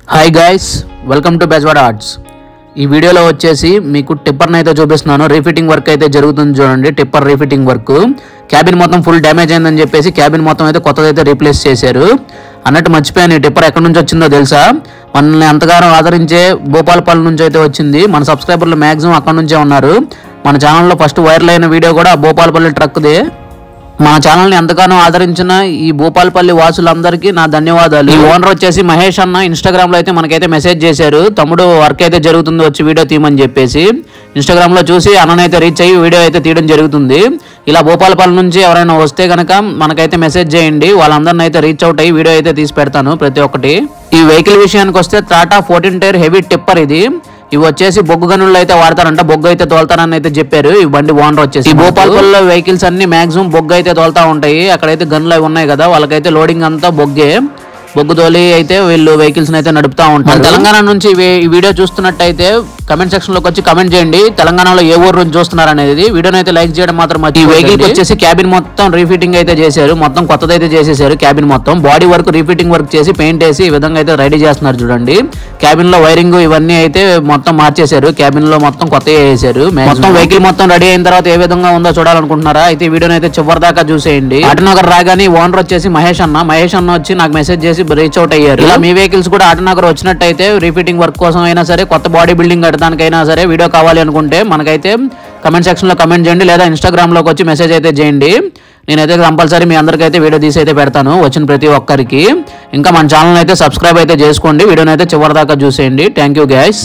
hi guys welcome to Bezwada arts ఈ వీడియోలో వచ్చేసి మీకు టిప్పర్ని అయితే చూపిస్తున్నాను రీఫిట్టింగ్ వర్క్ అయితే జరుగుతుంది చూడండి టిప్పర్ రీఫిట్టింగ్ వర్క్ క్యాబిన్ మొత్తం ఫుల్ డ్యామేజ్ అయిందని చెప్పేసి క్యాబిన్ మొత్తం అయితే కొత్తదైతే రీప్లేస్ చేశారు అన్నట్టు మర్చిపోయాను ఈ టిప్పర్ ఎక్కడి నుంచి వచ్చిందో తెలుసా మనల్ని ఎంతగానో ఆదరించే భూపాలపల్లి నుంచి అయితే వచ్చింది మన సబ్స్క్రైబర్లు మ్యాక్సిమం అక్కడ నుంచే ఉన్నారు మన ఛానల్లో ఫస్ట్ వైరల్ అయిన వీడియో కూడా ఆ భూపాలపల్లి ట్రక్దే మన ఛానల్ ని ఎంతగానో ఆదరించిన ఈ భూపాలపల్లి వాసులందరికీ నా ధన్యవాదాలు ఈ ఓనర్ వచ్చేసి మహేష్ అన్న ఇన్స్టాగ్రామ్ లో అయితే మనకైతే మెసేజ్ చేశారు తమ్ముడు వర్క్ అయితే జరుగుతుంది వచ్చి వీడియో తీయమని చెప్పేసి ఇన్స్టాగ్రామ్ లో చూసి అన్ననైతే రీచ్ అయ్యి వీడియో అయితే తీయడం జరుగుతుంది ఇలా భూపాలపల్లి నుంచి ఎవరైనా వస్తే గనక మనకైతే మెసేజ్ చేయండి వాళ్ళందరిని అయితే రీచ్ అవుట్ అయ్యి వీడియో అయితే తీసి పెడతాను ప్రతి ఒక్కటి ఈ వెహికల్ విషయానికి వస్తే Tata fourteen tyre heavy tipper ఇది ఇవి వచ్చేసి బొగ్గు గనుల్లో అయితే వాడతారంట బొగ్గు అయితే తోలుతారని అయితే చెప్పారు ఈ బండి ఓనర్ వచ్చేసి ఈ భూపాలపల్లిలో వెహికల్స్ అన్ని మాక్సిమం బొగ్గు అయితే తోలుతా ఉంటాయి అక్కడైతే గన్లు అవి ఉన్నాయి కదా వాళ్ళకైతే లోడింగ్ అంతా బొగ్గే బొగ్గు తోలి అయితే వీళ్ళు వెహికల్స్ అయితే నడుపుతా ఉంటారు తెలంగాణ నుంచి ఇవి- ఈ వీడియో చూస్తున్నట్టయితే కమెంట్ సెక్షన్ లోకి వచ్చి కమెంట్ చేయండి తెలంగాణలో ఏ ఊరు నుంచి చూస్తున్నారు అనేది వీడియోని అయితే లైక్ చేయడం మాత్రం మర్చి- ఈ వెహికల్ వచ్చేసి క్యాబిన్ మొత్తం రీఫిట్టింగ్ అయితే చేశారు మొత్తం కొత్తదైతే చేసేసారు క్యాబిన్ మొత్తం బాడీ వర్క్ రీఫిట్టింగ్ వర్క్ చేసి పెయింట్ వేసి ఈ విధంగా అయితే రెడీ చేస్తున్నారు చూడండి క్యాబిన్ లో వైరింగ్ ఇవన్నీ అయితే మొత్తం మార్చేశారు క్యాబిన్ లో మొత్తం కొత్త వేసారు మొత్తం వెహికల్ మొత్తం రెడీ అయిన తర్వాత ఏ విధంగా ఉందో చూడాలనుకుంటున్నారా అయితే ఈ వీడియోని అయితే చివరి దాకా చూసేయండి ఆటనగర్ రాగానే ఓనర్ వచ్చేసి మహేష్ అన్న మహేష్ అన్న వచ్చి నాకు మెసేజ్ చేసి రీచ్ అవుట్ అయ్యారు ఇలా మీ వెహికల్స్ కూడా ఆటనగర్ వచ్చినట్టయితే రీఫిట్టింగ్ వర్క్ కోసం అయినా సరే కొత్త బాడీ బిల్డింగ్ కట్టడానికైనా సరే వీడియో కావాలి అనుకుంటే మనకైతే కమెంట్ సెక్షన్ లో కమెంట్ చేయండి లేదా ఇన్స్టాగ్రామ్ లోకి వచ్చి మెసేజ్ అయితే చేయండి నేనైతే కంపల్సరీ మీ అందరికైతే వీడియో తీసి అయితే పెడతాను వచ్చిన ప్రతి ఒక్కరికి ఇంకా మన ఛానల్ అయితే సబ్స్క్రైబ్ అయితే చేసుకోండి వీడియోని అయితే చివరి దాకా చూసేయండి థ్యాంక్ యూ గ్యాస్